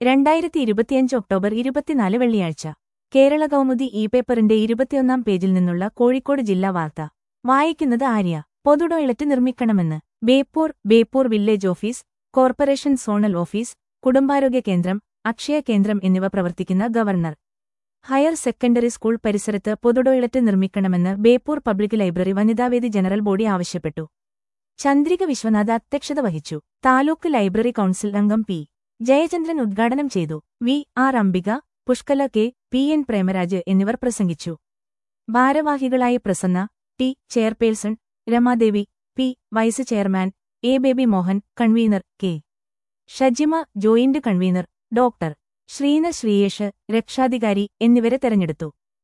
രണ്ടായിരത്തി ഇരുപത്തിയഞ്ച് ഒക്ടോബർ ഇരുപത്തിനാല് വെള്ളിയാഴ്ച കേരള കൗമുദി ഇ പേപ്പറിന്റെ ഇരുപത്തിയൊന്നാം പേജിൽ നിന്നുള്ള കോഴിക്കോട് ജില്ലാ വാർത്ത വായിക്കുന്നത് ആര്യ പൊതു ടോയ്ലറ്റ് നിർമ്മിക്കണമെന്ന് Beypore Beypore village office corporation zonal office കുടുംബാരോഗ്യ കേന്ദ്രം അക്ഷയ കേന്ദ്രം എന്നിവ പ്രവർത്തിക്കുന്ന ഗവർണർ ഹയർ സെക്കൻഡറി സ്കൂൾ പരിസരത്ത് പൊതു ടോയ്ലറ്റ് നിർമ്മിക്കണമെന്ന് ബേപ്പൂർ പബ്ലിക് ലൈബ്രറി വനിതാവേദി ജനറൽ ബോഡി ആവശ്യപ്പെട്ടു ചന്ദ്രിക വിശ്വനാഥ് അധ്യക്ഷത വഹിച്ചു താലൂക്ക് ലൈബ്രറി കൌൺസിൽ അംഗം പി ജയചന്ദ്രൻ ഉദ്ഘാടനം ചെയ്തു V R Ambika Pushkala K P N Premaraj എന്നിവർ പ്രസംഗിച്ചു ഭാരവാഹികളായ Prasanna T chairperson Ramadevi P vice chairman A Baby Mohan convener K Shajima joint convener doctor Sreena Sreeyesh രക്ഷാധികാരി എന്നിവരെ തെരഞ്ഞെടുത്തു